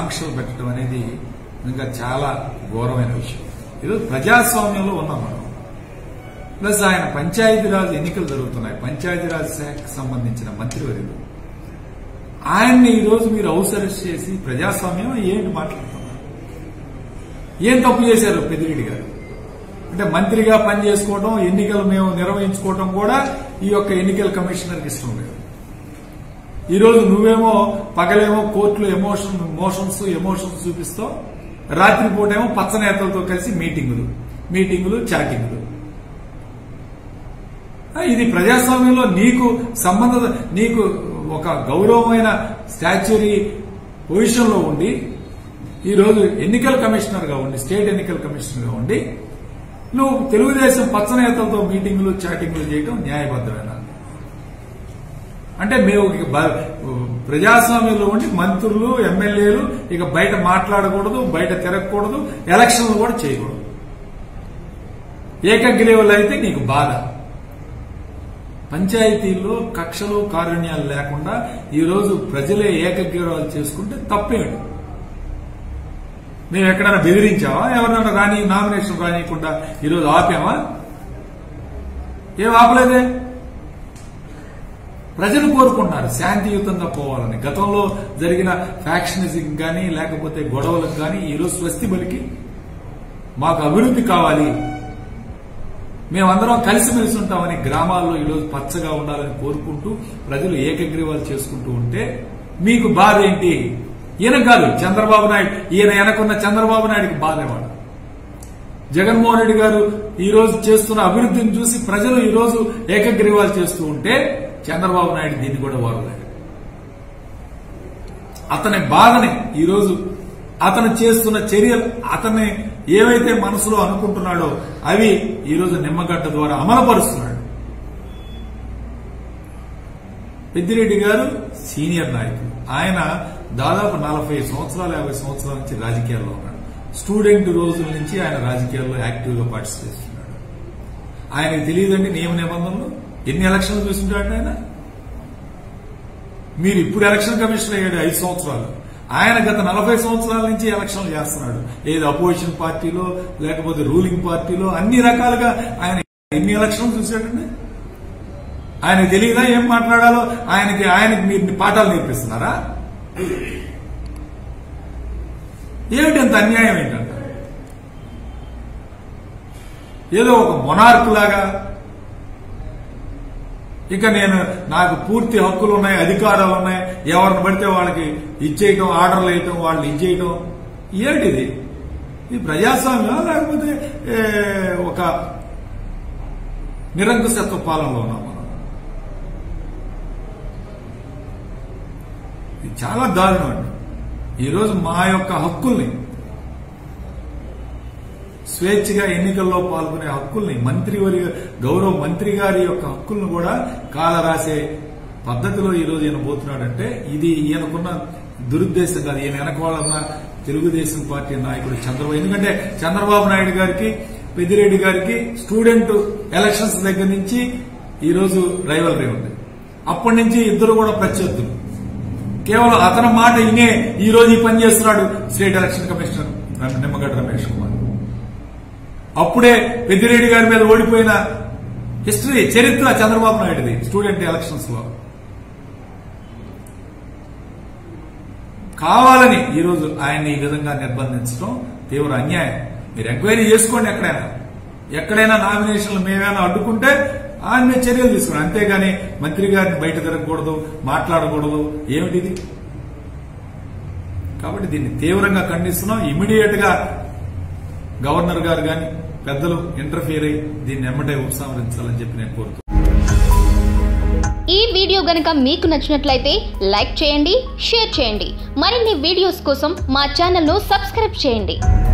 ఆంక్షలు పెట్టడం అనేది ఇంకా చాలా ఘోరమైన విషయం ఈరోజు ప్రజాస్వామ్యంలో ఉన్నాం మనం ప్లస్ ఆయన పంచాయతీరాజ్ ఎన్నికలు జరుగుతున్నాయి పంచాయతీరాజ్ శాఖకు సంబంధించిన మంత్రివర్యులు ఆయన్ని ఈరోజు మీరు హౌస్ అరెస్ట్ చేసి ప్రజాస్వామ్యం ఏంటి మాట్లాడుతున్నారు ఏం తప్పు చేశారు పెద్దిరెడ్డి గారు అంటే మంత్రిగా పనిచేసుకోవడం ఎన్నికలు మేము నిర్వహించుకోవడం కూడా ఈ యొక్క ఎన్నికల కమిషనర్కి ఇష్టం లేదు ఈ రోజు నువ్వేమో పగలేమో కోర్టులో ఎమోషన్ మోషన్స్ ఎమోషన్స్ చూపిస్తావు రాత్రిపూట ఏమో పచ్చ నేతలతో కలిసి మీటింగులు మీటింగులు చాటింగులు ఆ, ఇది ప్రజాస్వామ్యంలో నీకు సంబంధ నీకు ఒక గౌరవమైన స్టాచ్యూరీ పొజిషన్ లో ఉండి ఈ రోజు ఎన్నికల కమిషనర్ గా ఉండి స్టేట్ ఎన్నికల కమిషనర్ గా ఉండి నువ్వు తెలుగుదేశం పచ్చ నేతలతో మీటింగులు చాటింగులు చేయడం న్యాయబద్ధమైన అంటే మేము ఇక బ- ప్రజాస్వామ్యంలో ఉండి మంత్రులు ఎమ్మెల్యేలు ఇక బయట మాట్లాడకూడదు బయట తిరగకూడదు ఎలక్షన్లు కూడా చేయకూడదు ఏకగ్రీవులు అయితే నీకు బాధ పంచాయతీల్లో కక్షలు కారుణ్యాలు లేకుండా ఈ రోజు ప్రజలే ఏకగ్రీవాలు చేసుకుంటే తప్పేమిటి మేము ఎక్కడైనా బెదిరించావా ఎవరినైనా రాని నామినేషన్ రానియకుండా ఈరోజు ఆపామా ఏం ఆపలేదే ప్రజలు కోరుకుంటున్నారు శాంతియుతంగా పోవాలని గతంలో జరిగిన ఫ్యాక్షనిజం కానీ లేకపోతే గొడవలకు కానీ ఈరోజు స్వస్తి బలికి మాకు అభివృద్ధి కావాలి మేమందరం కలిసిమెలిసి ఉంటామని గ్రామాల్లో ఈరోజు పచ్చగా ఉండాలని కోరుకుంటూ ప్రజలు ఏకగ్రీవాలు చేసుకుంటూ ఉంటే మీకు బాధ ఏంటి ఈయన కాదు చంద్రబాబు నాయుడు ఈయన వెనకున్న చంద్రబాబు నాయుడికి బాధేవాడు జగన్మోహన్ రెడ్డి గారు ఈ రోజు చేస్తున్న అభివృద్ధిని చూసి ప్రజలు ఈ రోజు ఏకగ్రీవాలు చేస్తూ ఉంటే చంద్రబాబు నాయుడు దీన్ని కూడా వాడలేడు అతని బాధని ఈరోజు అతను చేస్తున్న చర్యలు అతన్ని ఏవైతే మనసులో అనుకుంటున్నాడో అవి ఈరోజు నిమ్మగడ్డ ద్వారా అమలుపరుస్తున్నాడు పెద్దిరెడ్డి గారు సీనియర్ నాయకుడు ఆయన దాదాపు నలభై సంవత్సరాలు యాభై సంవత్సరాల నుంచి రాజకీయాల్లో ఉన్నాడు స్టూడెంట్ రోజుల నుంచి ఆయన రాజకీయాల్లో యాక్టివ్ గా పార్టిసిపేట్ చేస్తున్నాడు ఆయనకు తెలియదండి నియమ నిబంధనలు ఎన్ని ఎలక్షన్లు చూసింటాడు ఆయన మీరు ఇప్పుడు ఎలక్షన్ కమిషన్ అయ్యాడు ఐదు సంవత్సరాలు ఆయన గత నలభై సంవత్సరాల నుంచి ఎలక్షన్లు చేస్తున్నాడు ఏది అపోజిషన్ పార్టీలో లేకపోతే రూలింగ్ పార్టీలో అన్ని రకాలుగా ఆయన ఎన్ని ఎలక్షన్లు చూశాడండి ఆయనకు తెలియదా ఏం మాట్లాడాలో ఆయనకి ఆయనకి మీరు పాఠాలు నేర్పిస్తున్నారా ఏమిటి అంత అన్యాయం ఏంటంట ఏదో ఒక మొనార్క్ లాగా ఇక నేను నాకు పూర్తి హక్కులు ఉన్నాయి అధికారాలు ఉన్నాయి ఎవరిని పడితే వాళ్ళకి ఇచ్చేయటం ఆర్డర్లు వేయటం వాళ్ళు ఇచ్చేయటం ఏంటిది ఇది ప్రజాస్వామ్యం లేకపోతే ఏ, ఒక నిరంకుశత్వ పాలనలో ఉన్నాం మనం ఇది చాలా దారుణం అండి ఈరోజు మా యొక్క హక్కుల్ని స్వేచ్ఛగా ఎన్నికల్లో పాల్గొనే హక్కుల్ని మంత్రివరి గౌరవ మంత్రి గారి యొక్క హక్కుల్ని కూడా కాలరాసే పద్ధతిలో ఈ రోజు ఈయన పోతున్నాడంటే ఇది ఈయనకున్న దురుద్దేశం కాదు ఈయన వెనక వాళ్ళన్న తెలుగుదేశం పార్టీ నాయకుడు చంద్రబాబు ఎందుకంటే చంద్రబాబు నాయుడు గారికి పెద్దిరెడ్డి గారికి స్టూడెంట్ ఎలక్షన్స్ దగ్గర నుంచి ఈ రోజు రైవలరీ ఉంది అప్పటి నుంచి ఇద్దరు కూడా ప్రత్యర్థులు కేవలం అతని మాట ఇనే ఈ రోజు ఈ పని చేస్తున్నాడు స్టేట్ ఎలక్షన్ కమిషనర్ రమ- నిమ్మగడ్డ రమేష్ కుమార్ అప్పుడే పెద్దిరెడ్డి గారి మీద ఓడిపోయిన హిస్టరీ చరిత్ర చంద్రబాబు నాయుడుది స్టూడెంట్ ఎలక్షన్స్ లో కావాలని ఈరోజు ఆయన్ని ఈ విధంగా నిర్బంధించడం తీవ్ర అన్యాయం మీరు ఎంక్వైరీ చేసుకోండి ఎక్కడైనా ఎక్కడైనా నామినేషన్లు మేమైనా అడ్డుకుంటే ఆయన మీద చర్యలు తీసుకున్నాం అంతేగాని మంత్రి గారిని బయట తిరగకూడదు మాట్లాడకూడదు ఏమిటిది కాబట్టి దీన్ని తీవ్రంగా ఖండిస్తున్నాం ఇమీడియట్ గా గవర్నర్ గారు కానీ పెద్దలు ఇంటర్ఫియర్ అయ్యి దీన్ని ఎమ్మటే ఉపసంహరించాలని చెప్పి నేను కోరుతున్నాను ఈ వీడియో గనక మీకు నచ్చినట్లయితే లైక్ చేయండి షేర్ చేయండి మరిన్ని వీడియోస్ కోసం మా ఛానల్ను సబ్స్క్రైబ్ చేయండి